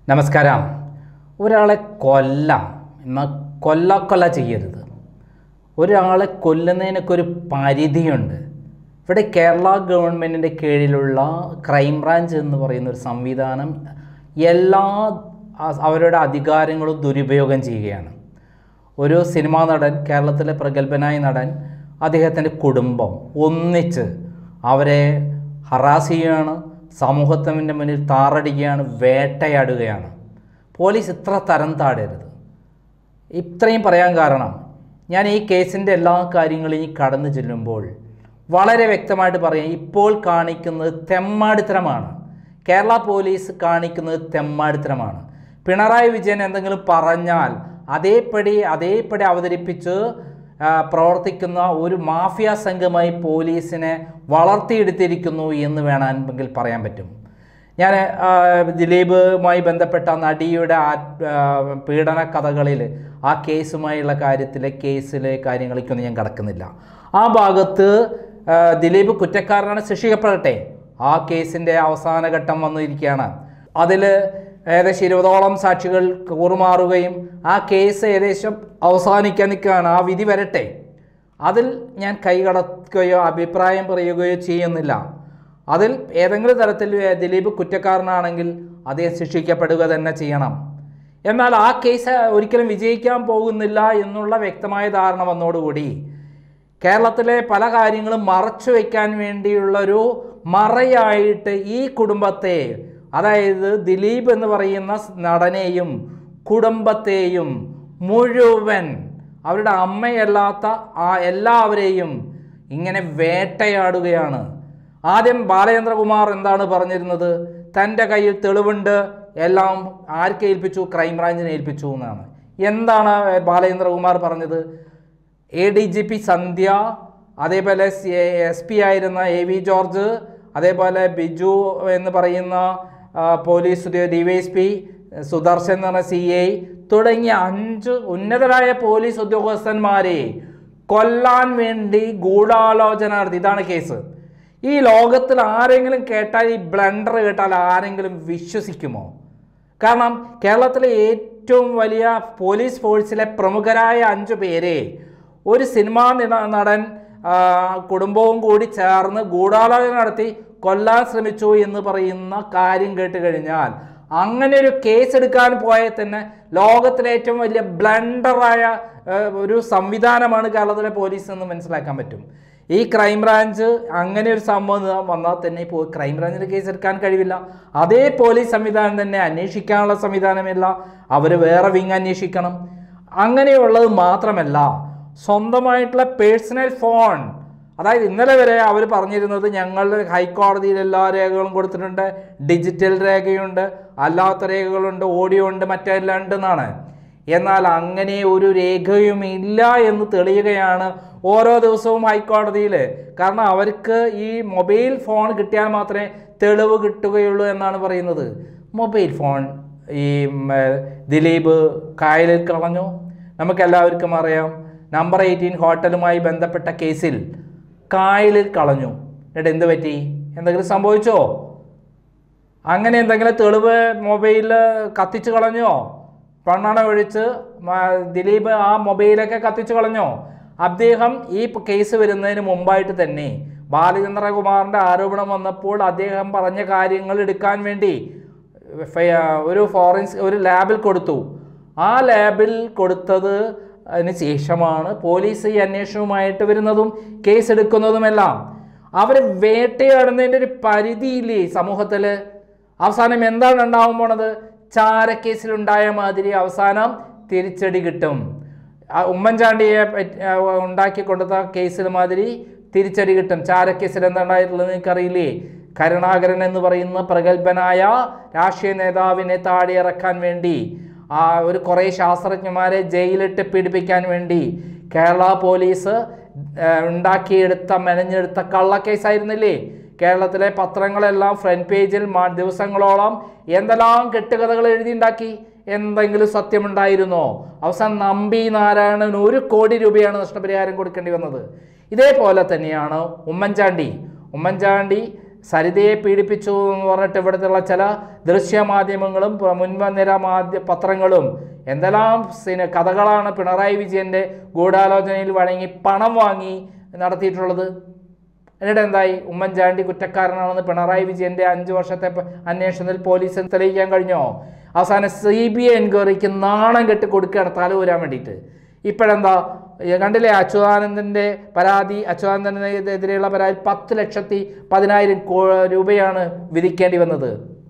നമസ്കാരം ഒരാളെ കൊല്ലാം എന്നാൽ കൊല്ല കൊല്ല ചെയ്യരുത് ഒരാളെ കൊല്ലുന്നതിനൊക്കെ ഒരു പരിധിയുണ്ട് ഇവിടെ കേരള ഗവൺമെൻറ്റിൻ്റെ കീഴിലുള്ള ക്രൈംബ്രാഞ്ച് എന്ന് പറയുന്ന ഒരു സംവിധാനം എല്ലാ ആ- അവരുടെ അധികാരങ്ങളും ദുരുപയോഗം ചെയ്യുകയാണ് ഒരു സിനിമാ നടൻ കേരളത്തിലെ പ്രഗത്ഭനായ നടൻ അദ്ദേഹത്തിൻ്റെ കുടുംബം ഒന്നിച്ച് അവരെ ഹറാസ് ചെയ്യുകയാണ് സമൂഹത്തിൻ്റെ മുന്നിൽ താറടിക്കുകയാണ് വേട്ടയാടുകയാണ് പോലീസ് ഇത്ര തരം താടരുത് ഇത്രയും പറയാൻ കാരണം ഞാൻ ഈ കേസിൻ്റെ എല്ലാ കാര്യങ്ങളും ഈ കടന്നു ചെല്ലുമ്പോൾ വളരെ വ്യക്തമായിട്ട് പറയാം ഇപ്പോൾ കാണിക്കുന്നത് തെമ്മാടിത്തരമാണ് കേരള പോലീസ് കാണിക്കുന്നത് തെമ്മാടിത്തരമാണ് പിണറായി വിജയൻ എന്തെങ്കിലും പറഞ്ഞാൽ അതേപടി അതേപടി അവതരിപ്പിച്ച് ആ, പ്രവർത്തിക്കുന്ന ഒരു മാഫിയ സംഘമായി പോലീസിനെ വളർത്തിയെടുത്തിരിക്കുന്നു എന്ന് വേണമെങ്കിൽ പറയാൻ പറ്റും ഞാൻ ആ, ദിലീപുമായി ബന്ധപ്പെട്ട നടിയുടെ ആ ആ, പീഡന കഥകളിൽ ആ കേസുമായുള്ള കാര്യത്തിലെ കേസിലെ കാര്യങ്ങളിലേക്കൊന്നും ഞാൻ കടക്കുന്നില്ല ആ ഭാഗത്ത് ആ, ദിലീപ് കുറ്റക്കാരനാണ് ശിക്ഷിക്കപ്പെടട്ടെ ആ കേസിൻ്റെ അവസാന ഘട്ടം വന്നിരിക്കുകയാണ് അതിൽ ഏകദേശം ഇരുപതോളം സാക്ഷികൾ കൂറുമാറുകയും ആ കേസ് ഏകദേശം അവസാനിക്കാൻ നിൽക്കുകയാണ് ആ വിധി വരട്ടെ അതിൽ ഞാൻ കൈകടക്കുകയോ അഭിപ്രായം പറയുകയോ ചെയ്യുന്നില്ല അതിൽ ഏതെങ്കിലും തരത്തിൽ ദിലീപ് കുറ്റക്കാരനാണെങ്കിൽ അദ്ദേഹം ശിക്ഷിക്കപ്പെടുക തന്നെ ചെയ്യണം എന്നാൽ ആ കേസ് ഒരിക്കലും വിജയിക്കാൻ പോകുന്നില്ല എന്നുള്ള വ്യക്തമായ ധാരണ വന്നോടുകൂടി കേരളത്തിലെ പല കാര്യങ്ങളും മറച്ചു വയ്ക്കാൻ വേണ്ടിയുള്ളൊരു മറയായിട്ട് ഈ കുടുംബത്തെ അതായത് ദിലീപ് എന്ന് പറയുന്ന നടനെയും കുടുംബത്തെയും മുഴുവൻ അവരുടെ അമ്മയല്ലാത്ത ആ എല്ലാവരെയും ഇങ്ങനെ വേട്ടയാടുകയാണ് ആദ്യം ബാലചന്ദ്രകുമാർ എന്താണ് പറഞ്ഞിരുന്നത് തൻ്റെ കയ്യിൽ തെളിവുണ്ട് എല്ലാം ആർക്ക് ഏൽപ്പിച്ചു ക്രൈംബ്രാഞ്ചിനെ ഏൽപ്പിച്ചു എന്നാണ് എന്താണ് ബാലചന്ദ്രകുമാർ പറഞ്ഞത് A D G P Sandhya അതേപോലെ എസ് പി ആയിരുന്ന എ വി ജോർജ് അതേപോലെ ബിജു എന്ന് പറയുന്ന ആ, police D Y S P Sudarshan എന്ന് പറഞ്ഞ സി ഐ തുടങ്ങിയ അഞ്ച് ഉന്നതരായ പോലീസ് ഉദ്യോഗസ്ഥന്മാരെ കൊല്ലാൻ വേണ്ടി ഗൂഢാലോചന നടത്തി ഇതാണ് കേസ് ഈ ലോകത്തിൽ ആരെങ്കിലും കേട്ടാൽ ഈ ബ്ലണ്ടർ കേട്ടാൽ ആരെങ്കിലും വിശ്വസിക്കുമോ കാരണം കേരളത്തിലെ ഏറ്റവും വലിയ പോലീസ് ഫോഴ്സിലെ പ്രമുഖരായ അഞ്ചു പേരെ ഒരു സിനിമാ നിട- നടൻ ആ, കുടുംബവും കൂടി ചേർന്ന് ഗൂഢാലോചന നടത്തി കൊല്ലാൻ ശ്രമിച്ചു എന്ന് പറയുന്ന കാര്യം കേട്ട് കഴിഞ്ഞാൽ അങ്ങനെ ഒരു കേസ് എടുക്കാൻ പോയാൽ തന്നെ ലോകത്തിലെ ഏറ്റവും വലിയ ബ്ലണ്ടറായ ആ, ഒരു സംവിധാനമാണ് കേരളത്തിലെ പോലീസ് എന്ന് മനസ്സിലാക്കാൻ പറ്റും ഈ ക്രൈംബ്രാഞ്ച് അങ്ങനെ ഒരു സംഭവം വന്നാൽ തന്നെ ഇപ്പോൾ ക്രൈംബ്രാഞ്ചിന് കേസ് എടുക്കാൻ കഴിവില്ല അതേ പോലീസ് സംവിധാനം തന്നെ അന്വേഷിക്കാനുള്ള സംവിധാനമില്ല അവർ വേറെ വിങ് അന്വേഷിക്കണം അങ്ങനെയുള്ളത് മാത്രമല്ല സ്വന്തമായിട്ടുള്ള പേഴ്സണൽ ഫോൺ അതായത് ഇന്നലെ വരെ അവർ പറഞ്ഞിരുന്നത് ഞങ്ങൾ ഹൈക്കോടതിയിൽ എല്ലാ രേഖകളും കൊടുത്തിട്ടുണ്ട് ഡിജിറ്റൽ രേഖയുണ്ട് അല്ലാത്ത രേഖകളുണ്ട് ഓഡിയോ ഉണ്ട് മറ്റെല്ലാം ഉണ്ടെന്നാണ് എന്നാൽ അങ്ങനെ ഒരു രേഖയും ഇല്ല എന്ന് തെളിയുകയാണ് ഓരോ ദിവസവും ഹൈക്കോടതിയിൽ കാരണം അവർക്ക് ഈ മൊബൈൽ ഫോൺ കിട്ടിയാൽ മാത്രമേ തെളിവ് കിട്ടുകയുള്ളൂ എന്നാണ് പറയുന്നത് മൊബൈൽ ഫോൺ ഈ ഉം, ഏർ, ദിലീപ് കായലിൽ കളഞ്ഞു നമുക്കെല്ലാവർക്കും അറിയാം നമ്പർ എയ്റ്റീൻ ഹോട്ടലുമായി ബന്ധപ്പെട്ട കേസിൽ കായലിൽ കളഞ്ഞു എന്നിട്ട് എന്ത് പറ്റി എന്തെങ്കിലും സംഭവിച്ചോ അങ്ങനെ എന്തെങ്കിലും തെളിവ് മൊബൈലിൽ കത്തിച്ച് കളഞ്ഞോ പണ്ണണ ഒഴിച്ച് മ- ദിലീപ് ആ മൊബൈലൊക്കെ കത്തിച്ച് കളഞ്ഞോ അദ്ദേഹം ഈ പ- കേസ് വരുന്നതിന് മുമ്പായിട്ട് തന്നെ ബാലചന്ദ്രകുമാറിൻ്റെ ആരോപണം വന്നപ്പോൾ അദ്ദേഹം പറഞ്ഞ കാര്യങ്ങൾ എടുക്കാൻ വേണ്ടി ഫ- ഒരു ഫോറൻസ് ഒരു ലാബിൽ കൊടുത്തു ആ ലാബിൽ കൊടുത്തത് അതിന് ശേഷമാണ് പോലീസ് ഈ അന്വേഷണവുമായിട്ട് വരുന്നതും കേസ് എടുക്കുന്നതുമെല്ലാം അവർ വേട്ടയാടുന്നതിൻ്റെ ഒരു പരിധിയില്ലേ സമൂഹത്തിൽ അവസാനം എന്താണ് ഉണ്ടാവാൻ പോണത് ചാരക്കേസിലുണ്ടായ മാതിരി അവസാനം തിരിച്ചടി കിട്ടും ആ ഉമ്മൻചാണ്ടിയെ പറ്റി- ആ, ഉണ്ടാക്കി കൊടുത്ത കേസിൽ മാതിരി തിരിച്ചടി കിട്ടും ചാരക്കേസിൽ എന്താണ്ടായിട്ടുള്ളത് നിങ്ങൾക്കറിയില്ലേ കരുണാകരൻ എന്ന് പറയുന്ന പ്രഗത്ഭനായ രാഷ്ട്രീയ നേതാവിനെ താടിയിറക്കാൻ വേണ്ടി ആ ഒരു കുറേ ശാസ്ത്രജ്ഞന്മാരെ ജയിലിട്ട് പീഡിപ്പിക്കാൻ വേണ്ടി കേരള പോലീസ് ആ, ഉണ്ടാക്കിയെടുത്ത മെനഞ്ഞെടുത്ത കള്ളക്കേസായിരുന്നില്ലേ കേരളത്തിലെ പത്രങ്ങളെല്ലാം ഫ്രണ്ട് പേജിൽ മാ- ദിവസങ്ങളോളം എന്തെല്ലാം കെട്ടുകഥകൾ എഴുതിയുണ്ടാക്കി എന്തെങ്കിലും സത്യമുണ്ടായിരുന്നോ അവസാനം നമ്പി നാരായണൻ ഒരു കോടി രൂപയാണ് നഷ്ടപരിഹാരം കൊടുക്കേണ്ടി വന്നത് ഇതേപോലെ തന്നെയാണ് ഉമ്മൻചാണ്ടി ഉമ്മൻചാണ്ടി സരിതയെ പീഡിപ്പിച്ചു എന്ന് പറഞ്ഞിട്ട് ഇവിടുത്തെ ചില ദൃശ്യമാധ്യമങ്ങളും പ്ര- മുൻനിര മാധ്യ പത്രങ്ങളും എന്തെല്ലാം സിന കഥകളാണ് പിണറായി വിജയൻ്റെ ഗൂഢാലോചനയിൽ വഴങ്ങി പണം വാങ്ങി നടത്തിയിട്ടുള്ളത് എന്നിട്ട് എന്തായി ഉമ്മൻചാണ്ടി കുറ്റക്കാരനാണെന്ന് പിണറായി വിജയന്റെ അഞ്ച് വർഷത്തെ പ- അന്വേഷണത്തിൽ പോലീസിന് തെളിയിക്കാൻ കഴിഞ്ഞോ അവസാനം സി ബി ഐ എൻക്വയറിക്ക് നാണം കെട്ടി കൊടുക്കുകയാണ് തലൂരാൻ വേണ്ടിയിട്ട് ഇപ്പോഴെന്താ ഈ കണ്ടില്ലേ അച്യുതാനന്ദൻ്റെ പരാതി അച്യുതാനന്ദനെതിരെയുള്ള പരാതി പത്ത് ലക്ഷത്തി പതിനായിരം കോ രൂപയാണ് വിധിക്കേണ്ടി വന്നത്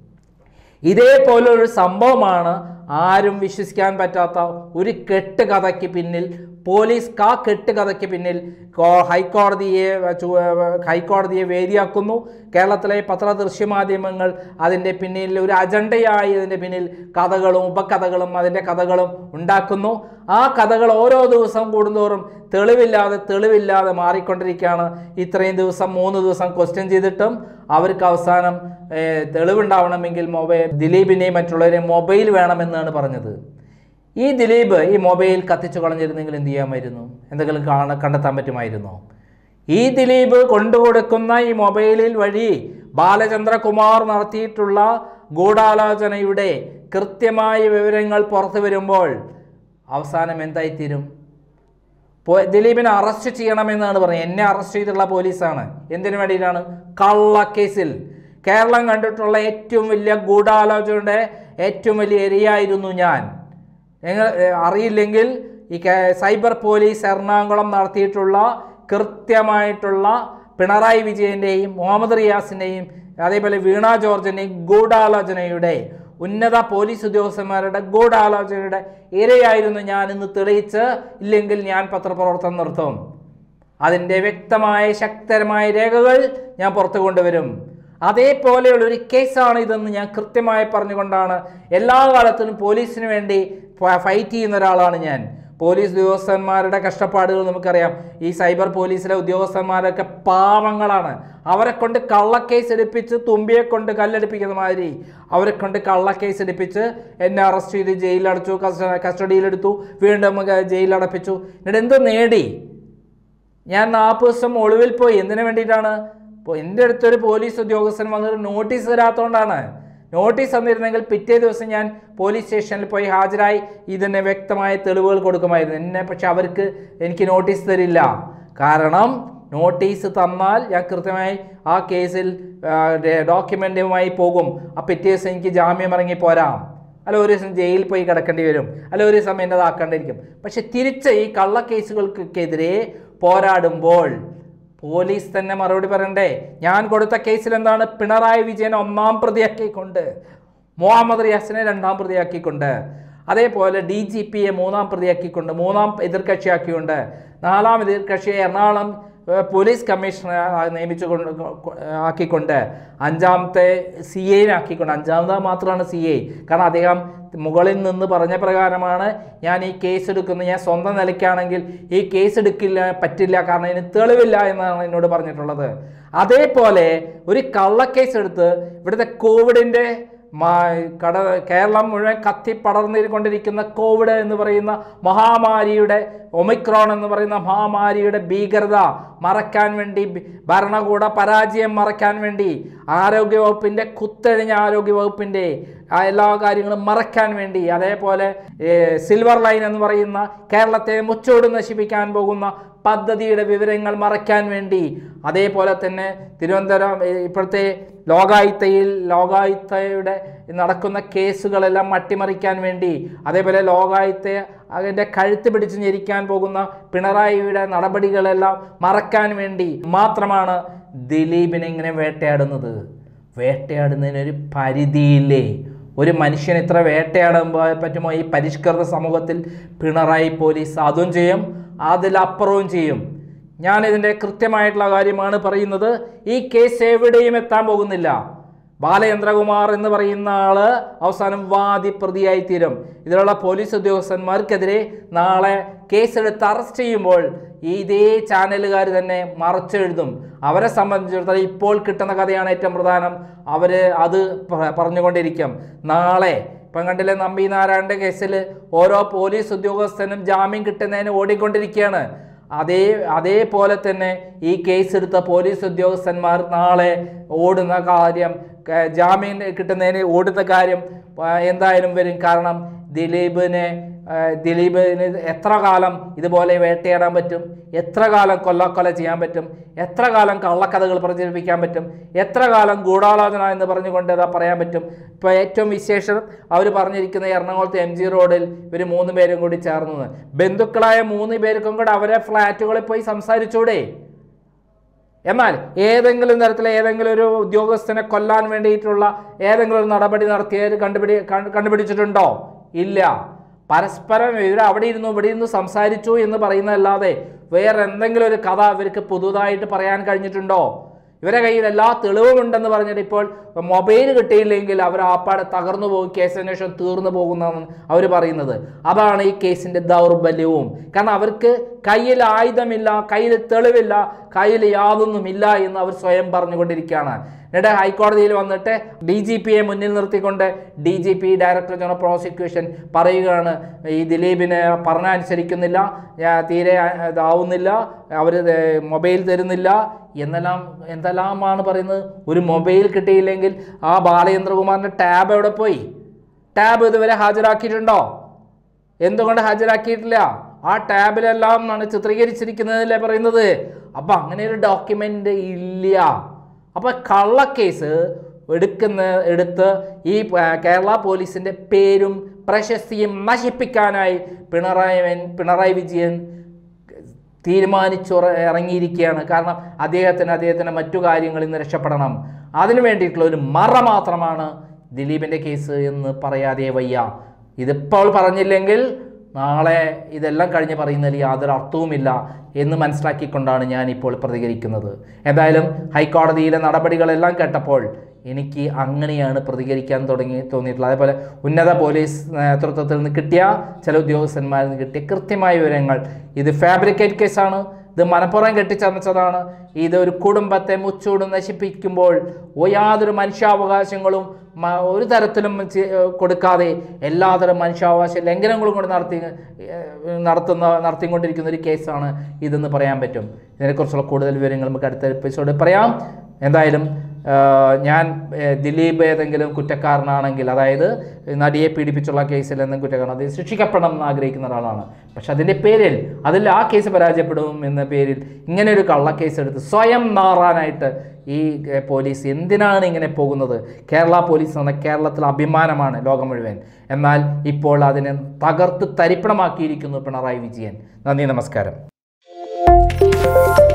ഇതേപോലൊരു സംഭവമാണ് ആരും വിശ്വസിക്കാൻ പറ്റാത്ത ഒരു കെട്ട് കഥയ്ക്ക് പിന്നിൽ പോലീസ് കാ കെട്ട് കഥയ്ക്ക് പിന്നിൽ കോ- ഹൈക്കോടതിയെ ചു- ഹൈക്കോടതിയെ വേദിയാക്കുന്നു കേരളത്തിലെ പത്ര ദൃശ്യമാധ്യമങ്ങൾ അതിൻ്റെ പിന്നിൽ ഒരു അജണ്ടയായി അതിൻ്റെ പിന്നിൽ കഥകളും ഉപകഥകളും അതിൻ്റെ കഥകളും ഉണ്ടാക്കുന്നു ആ കഥകൾ ഓരോ ദിവസം കൂടുന്തോറും തെളിവില്ലാതെ തെളിവില്ലാതെ മാറിക്കൊണ്ടിരിക്കുകയാണ് ഇത്രയും ദിവസം മൂന്ന് ദിവസം ക്വസ്റ്റ്യൻ ചെയ്തിട്ടും അവർക്ക് അവസാനം ഏർ, തെളിവുണ്ടാവണമെങ്കിൽ മൊബൈൽ ദിലീപിനെയും മറ്റുള്ളവരെയും മൊബൈൽ വേണമെന്നാണ് പറഞ്ഞത് ഈ ദിലീപ് ഈ മൊബൈൽ കത്തിച്ചു കളഞ്ഞിരുന്നെങ്കിൽ എന്ത് ചെയ്യാമായിരുന്നു എന്തെങ്കിലും കാണ കണ്ടെത്താൻ പറ്റുമായിരുന്നോ ഈ ദിലീപ് കൊണ്ടുകൊടുക്കുന്ന ഈ മൊബൈലിൽ വഴി ബാലചന്ദ്രകുമാർ നടത്തിയിട്ടുള്ള ഗൂഢാലോചനയുടെ കൃത്യമായ വിവരങ്ങൾ പുറത്തു വരുമ്പോൾ അവസാനം എന്തായിത്തീരും പോ- ദിലീപിനെ അറസ്റ്റ് ചെയ്യണമെന്നാണ് പറയുന്നത് എന്നെ അറസ്റ്റ് ചെയ്തിട്ടുള്ള പോലീസാണ് എന്തിനു വേണ്ടിയിട്ടാണ് കള്ളക്കേസിൽ കേരളം കണ്ടിട്ടുള്ള ഏറ്റവും വലിയ ഗൂഢാലോചനയുടെ ഏറ്റവും വലിയ ഇരയായിരുന്നു ഞാൻ നിങ്ങൾ ഏ, അറിയില്ലെങ്കിൽ ഈ കേ- സൈബർ പോലീസ് എറണാകുളം നടത്തിയിട്ടുള്ള കൃത്യമായിട്ടുള്ള പിണറായി വിജയൻ്റെയും മുഹമ്മദ് റിയാസിൻ്റെയും അതേപോലെ വീണ ജോർജിൻ്റെയും ഗൂഢാലോചനയുടെ ഉന്നത പോലീസ് ഉദ്യോഗസ്ഥന്മാരുടെ ഗൂഢാലോചനയുടെ ഇരയായിരുന്നു ഞാൻ ഇന്ന് തെളിയിച്ച് ഇല്ലെങ്കിൽ ഞാൻ പത്രപ്രവർത്തനം നിർത്തും അതിൻ്റെ വ്യക്തമായ ശക്തരമായ രേഖകൾ ഞാൻ പുറത്തു കൊണ്ടുവരും അതേപോലെയുള്ള ഒരു കേസാണ് ഇതെന്ന് ഞാൻ കൃത്യമായി പറഞ്ഞുകൊണ്ടാണ് എല്ലാ കാലത്തിലും പോലീസിന് വേണ്ടി ഫ- ഫൈറ്റ് ചെയ്യുന്ന ഒരാളാണ് ഞാൻ പോലീസ് ഉദ്യോഗസ്ഥന്മാരുടെ കഷ്ടപ്പാടുകൾ നമുക്കറിയാം ഈ സൈബർ പോലീസിലെ ഉദ്യോഗസ്ഥന്മാരൊക്കെ പാവങ്ങളാണ് അവരെ കൊണ്ട് കള്ളക്കേസ് എടുപ്പിച്ച് തുമ്പിയെ കൊണ്ട് കല്ലെടുപ്പിക്കുന്ന മാതിരി അവരെ കൊണ്ട് കള്ളക്കേസ് എടുപ്പിച്ച് എന്നെ അറസ്റ്റ് ചെയ്ത് ജയിലിലടച്ചു കസ്റ്റ- കസ്റ്റഡിയിലെടുത്തു വീണ്ടും ജയിലിലടപ്പിച്ചു എന്നിട്ട് എന്ത് നേടി ഞാൻ നാൽപ്പത് ദിവസം ഒളിവിൽ പോയി എന്തിനു വേണ്ടിയിട്ടാണ് ഇപ്പോൾ എൻ്റെ അടുത്തൊരു പോലീസ് ഉദ്യോഗസ്ഥൻ വന്നൊരു നോട്ടീസ് തരാത്തതുകൊണ്ടാണ് നോട്ടീസ് തന്നിരുന്നെങ്കിൽ പിറ്റേ ദിവസം ഞാൻ പോലീസ് സ്റ്റേഷനിൽ പോയി ഹാജരായി ഇതിന് വ്യക്തമായ തെളിവുകൾ കൊടുക്കുമായിരുന്നു എന്നെ പക്ഷെ അവർക്ക് എനിക്ക് നോട്ടീസ് തരില്ല കാരണം നോട്ടീസ് തന്നാൽ ഞാൻ കൃത്യമായി ആ കേസിൽ ഡോക്യുമെൻറ്റുമായി പോകും ആ പിറ്റേ ദിവസം എനിക്ക് ജാമ്യം ഇറങ്ങി പോരാം അല്ല ഒരു ദിവസം ജയിലിൽ പോയി കിടക്കേണ്ടി വരും അല്ല ഒരു ദിവസം എന്നെ ഇതാക്കേണ്ടിയിരിക്കും പക്ഷെ തിരിച്ച് ഈ കള്ളക്കേസുകൾക്കെതിരെ പോരാടുമ്പോൾ പോലീസ് തന്നെ മറുപടി പറയണ്ടേ ഞാൻ കൊടുത്ത കേസിൽ എന്താണ് പിണറായി വിജയൻ ഒന്നാം പ്രതിയാക്കിക്കൊണ്ട് മുഹമ്മദ് റിയാസിനെ രണ്ടാം പ്രതിയാക്കിക്കൊണ്ട് അതേപോലെ ഡി ജി പിയെ മൂന്നാം പ്രതിയാക്കിക്കൊണ്ട് മൂന്നാം എതിർകക്ഷിയാക്കിക്കൊണ്ട് നാലാം എതിർകക്ഷിയെ എറണാകുളം ഏഹ്, പോലീസ് കമ്മീഷണർ നിയമിച്ചു കൊണ്ട് കൊ- ആക്കിക്കൊണ്ട് അഞ്ചാമത്തെ സി ആക്കിക്കൊണ്ട് അഞ്ചാമത് മാത്രമാണ് സി ഐ കാരണം അദ്ദേഹം മുകളിൽ നിന്ന് പറഞ്ഞ പ്രകാരമാണ് ഞാൻ ഈ കേസ് എടുക്കുന്നത് ഞാൻ സ്വന്തം നിലയ്ക്കാണെങ്കിൽ ഈ കേസ് എടുക്കില്ല പറ്റില്ല കാരണം ഇതിന് തെളിവില്ല എന്നാണ് എന്നോട് പറഞ്ഞിട്ടുള്ളത് അതേപോലെ ഒരു കള്ളക്കേസ് എടുത്ത് ഇവിടുത്തെ കോവിഡിൻ്റെ മാ- കട കേരളം മുഴുവൻ കത്തി പടർന്നുകൊണ്ടിരിക്കുന്ന കോവിഡ് എന്ന് പറയുന്ന മഹാമാരിയുടെ ഒമിക്രോൺ എന്ന് പറയുന്ന മഹാമാരിയുടെ ഭീകരത മറക്കാൻ വേണ്ടി ബി- ഭരണകൂട പരാജയം മറക്കാൻ വേണ്ടി ആരോഗ്യവകുപ്പിൻ്റെ കുത്തഴിഞ്ഞ ആരോഗ്യവകുപ്പിൻ്റെ ആ എല്ലാ കാര്യങ്ങളും മറക്കാൻ വേണ്ടി അതേപോലെ ഏ, സിൽവർ ലൈൻ എന്ന് പറയുന്ന കേരളത്തെ മുച്ചോട് നശിപ്പിക്കാൻ പോകുന്ന പദ്ധതിയുടെ വിവരങ്ങൾ മറയ്ക്കാൻ വേണ്ടി അതേപോലെ തന്നെ തിരുവനന്തപുരം ഏ, ഇപ്പോഴത്തെ ലോകായുത്തയിൽ ലോകായുത്തയുടെ നടക്കുന്ന കേസുകളെല്ലാം അട്ടിമറിക്കാൻ വേണ്ടി അതേപോലെ ലോകായുത്തെ അതിൻ്റെ കഴുത്ത് പിടിച്ച് ഞെരിക്കാൻ പോകുന്ന പിണറായിയുടെ നടപടികളെല്ലാം മറക്കാൻ വേണ്ടി മാത്രമാണ് ദിലീപിനെ ഇങ്ങനെ വേട്ടയാടുന്നത് വേട്ടയാടുന്നതിനൊരു പരിധിയില്ലേ ഒരു മനുഷ്യൻ ഇത്ര വേട്ടയാടാൻ പ- പറ്റുമോ ഈ പരിഷ്കൃത സമൂഹത്തിൽ പിണറായി പോലീസ് അതും ചെയ്യും അതിലപ്പുറവും ചെയ്യും ഞാൻ ഇതിൻ്റെ കൃത്യമായിട്ടുള്ള കാര്യമാണ് പറയുന്നത് ഈ കേസ് എവിടെയും എത്താൻ പോകുന്നില്ല ബാലചന്ദ്രകുമാർ എന്ന് പറയുന്ന ആള് അവസാനം വാദി പ്രതിയായി തീരും ഇതിലുള്ള പോലീസ് ഉദ്യോഗസ്ഥന്മാർക്കെതിരെ നാളെ കേസെടുത്ത് അറസ്റ്റ് ചെയ്യുമ്പോൾ ഈ ഇതേ ചാനലുകാർ തന്നെ മറച്ചെഴുതും അവരെ സംബന്ധിച്ചിടത്തോളം ഇപ്പോൾ കിട്ടുന്ന കഥയാണ് ഏറ്റവും പ്രധാനം അവർ അത് പ- പറഞ്ഞുകൊണ്ടിരിക്കും നാളെ ഇപ്പം കണ്ടില്ലേ നമ്പി നാരായണൻ്റെ കേസിൽ ഓരോ പോലീസ് ഉദ്യോഗസ്ഥനും ജാമ്യം കിട്ടുന്നതിന് ഓടിക്കൊണ്ടിരിക്കുകയാണ് അതേ അതേപോലെ തന്നെ ഈ കേസ് എടുത്ത പോലീസ് ഉദ്യോഗസ്ഥന്മാർ നാളെ ഓടുന്ന കാര്യം ക- ജാമ്യം കിട്ടുന്നതിന് ഓടുന്ന കാര്യം ആ, എന്തായാലും വരും കാരണം ദിലീപിനെ ആ, ദിലീപിന് എത്ര കാലം ഇതുപോലെ വേട്ടയാടാൻ പറ്റും എത്ര കാലം കൊല്ലക്കൊല ചെയ്യാൻ പറ്റും എത്ര കാലം കള്ളക്കഥകൾ പ്രചരിപ്പിക്കാൻ പറ്റും എത്ര കാലം ഗൂഢാലോചന എന്ന് പറഞ്ഞുകൊണ്ട് ഇതാ പറയാൻ പറ്റും ഇപ്പോൾ ഏറ്റവും വിശേഷം അവർ പറഞ്ഞിരിക്കുന്ന എറണാകുളത്ത് എം ജി റോഡിൽ ഇവർ മൂന്ന് പേരും കൂടി ചേർന്നത് ബന്ധുക്കളായ മൂന്ന് പേർക്കും കൂടെ അവരെ ഫ്ലാറ്റുകളിൽ പോയി സംസാരിച്ചൂടെ എന്നാൽ ഏതെങ്കിലും തരത്തിൽ ഏതെങ്കിലും ഒരു ഉദ്യോഗസ്ഥനെ കൊല്ലാൻ വേണ്ടിയിട്ടുള്ള ഏതെങ്കിലും ഒരു നടപടി നടത്തിയത് കണ്ടുപിടി കണ്ട് കണ്ടുപിടിച്ചിട്ടുണ്ടോ ഇല്ല പരസ്പരം ഇവർ അവിടെ ഇരുന്നു ഇവിടെ ഇരുന്നു സംസാരിച്ചു എന്ന് പറയുന്നതല്ലാതെ വേറെ എന്തെങ്കിലും ഒരു കഥ ഇവർക്ക് പുതുതായിട്ട് പറയാൻ കഴിഞ്ഞിട്ടുണ്ടോ ഇവരെ കയ്യിൽ എല്ലാ തെളിവുമുണ്ടെന്ന് പറഞ്ഞിട്ട് ഇപ്പോൾ മൊബൈൽ കിട്ടിയില്ലെങ്കിൽ അവർ ആപ്പാടെ തകർന്നു പോകും കേസ് അന്വേഷണം തീർന്നു പോകുന്നതാണ് അവർ പറയുന്നത് അതാണ് ഈ കേസിൻ്റെ ദൗർബല്യവും കാരണം അവർക്ക് കയ്യിൽ ആയുധമില്ല കയ്യിൽ തെളിവില്ല കയ്യിൽ യാതൊന്നുമില്ല എന്ന് അവർ സ്വയം പറഞ്ഞുകൊണ്ടിരിക്കുകയാണ് എന്നിട്ട് ഹൈക്കോടതിയിൽ വന്നിട്ട് ഡി ജി പിയെ മുന്നിൽ നിർത്തിക്കൊണ്ട് D G P director general prosecution പറയുകയാണ് ഈ ദിലീപിനെ പറഞ്ഞ അനുസരിക്കുന്നില്ല ഞാൻ തീരെ ആ, ഇതാവുന്നില്ല അവർ മൊബൈൽ തരുന്നില്ല എന്നെല്ലാം എന്തെല്ലാമാണ് പറയുന്നത് ഒരു മൊബൈൽ കിട്ടിയില്ലെങ്കിൽ ആ ബാലചന്ദ്രകുമാറിൻ്റെ ടാബ് എവിടെ പോയി ടാബ് ഇതുവരെ ഹാജരാക്കിയിട്ടുണ്ടോ എന്തുകൊണ്ട് ഹാജരാക്കിയിട്ടില്ല ആ ടാബിലെല്ലാം ആണ് ചിത്രീകരിച്ചിരിക്കുന്നതല്ലേ പറയുന്നത് അപ്പം അങ്ങനെ ഒരു ഡോക്യുമെൻ്റ് ഇല്ല അപ്പോൾ കള്ളക്കേസ് എടുക്കുന്ന എടുത്ത് ഈ ആ, കേരള പോലീസിൻ്റെ പേരും പ്രശസ്തിയും നശിപ്പിക്കാനായി പിണറായി വൻ- പിണറായി വിജയൻ തീരുമാനിച്ചു ഇറങ്ങിയിരിക്കുകയാണ് കാരണം അദ്ദേഹത്തിന് അദ്ദേഹത്തിൻ്റെ മറ്റു കാര്യങ്ങളിൽ നിന്ന് രക്ഷപ്പെടണം അതിനു വേണ്ടിയിട്ടുള്ള ഒരു മറ മാത്രമാണ് ദിലീപിൻ്റെ കേസ് എന്ന് പറയാതെ വയ്യ ഇതിപ്പോൾ പറഞ്ഞില്ലെങ്കിൽ നാളെ ഇതെല്ലാം കഴിഞ്ഞ് പറയുന്നതിൽ യാതൊരു അർത്ഥവുമില്ല എന്ന് മനസ്സിലാക്കിക്കൊണ്ടാണ് ഞാൻ ഇപ്പോൾ പ്രതികരിക്കുന്നത് എന്തായാലും ഹൈക്കോടതിയിലെ നടപടികളെല്ലാം കേട്ടപ്പോൾ എനിക്ക് അങ്ങനെയാണ് പ്രതികരിക്കാൻ തുടങ്ങി തോന്നിയിട്ടുള്ളത് അതേപോലെ ഉന്നത പോലീസ് നേതൃത്വത്തിൽ നിന്ന് കിട്ടിയ ചില ഉദ്യോഗസ്ഥന്മാരിൽ നിന്ന് കിട്ടിയ കൃത്യമായ വിവരങ്ങൾ ഇത് ഫാബ്രിക്കേറ്റ് കേസാണ് ഇത് മനപ്പുറം കെട്ടിച്ചമച്ചതാണ് ഇത് ഒരു കുടുംബത്തെ മുച്ചൂടും നശിപ്പിക്കുമ്പോൾ ഓ യാതൊരു മനുഷ്യാവകാശങ്ങളും മ- ഒരു തരത്തിലും ചെ- കൊടുക്കാതെ എല്ലാതരം മനുഷ്യാവകാശ ലംഘനങ്ങളും കൂടി നടത്തി ഏഹ്, നടത്തുന്ന നടത്തിക്കൊണ്ടിരിക്കുന്ന ഒരു കേസാണ് ഇതെന്ന് പറയാൻ പറ്റും ഇതിനെക്കുറിച്ചുള്ള കൂടുതൽ വിവരങ്ങൾ നമുക്ക് അടുത്ത എപ്പിസോഡിൽ പറയാം എന്തായാലും ആഹ്, ഞാൻ ഏഹ്, ദിലീപ് ഏതെങ്കിലും കുറ്റക്കാരനാണെങ്കിൽ അതായത് നടിയെ പീഡിപ്പിച്ചുള്ള കേസിൽ എന്തെങ്കിലും കുറ്റക്കാരൻ അത് ശിക്ഷിക്കപ്പെടണം എന്ന് ആഗ്രഹിക്കുന്ന ഒരാളാണ് പക്ഷെ അതിൻ്റെ പേരിൽ അതിൽ ആ കേസ് പരാജയപ്പെടും എന്ന പേരിൽ ഇങ്ങനെ ഒരു കള്ളക്കേസ് എടുത്ത് സ്വയം നാറാനായിട്ട് ഈ ഏഹ്, പോലീസ് എന്തിനാണ് ഇങ്ങനെ പോകുന്നത് കേരള പോലീസ് എന്ന കേരളത്തിൽ അഭിമാനമാണ് ലോകം മുഴുവൻ എന്നാൽ ഇപ്പോൾ അതിനെ തകർത്ത് തരിപ്പണമാക്കിയിരിക്കുന്നു പിണറായി വിജയൻ നന്ദി നമസ്കാരം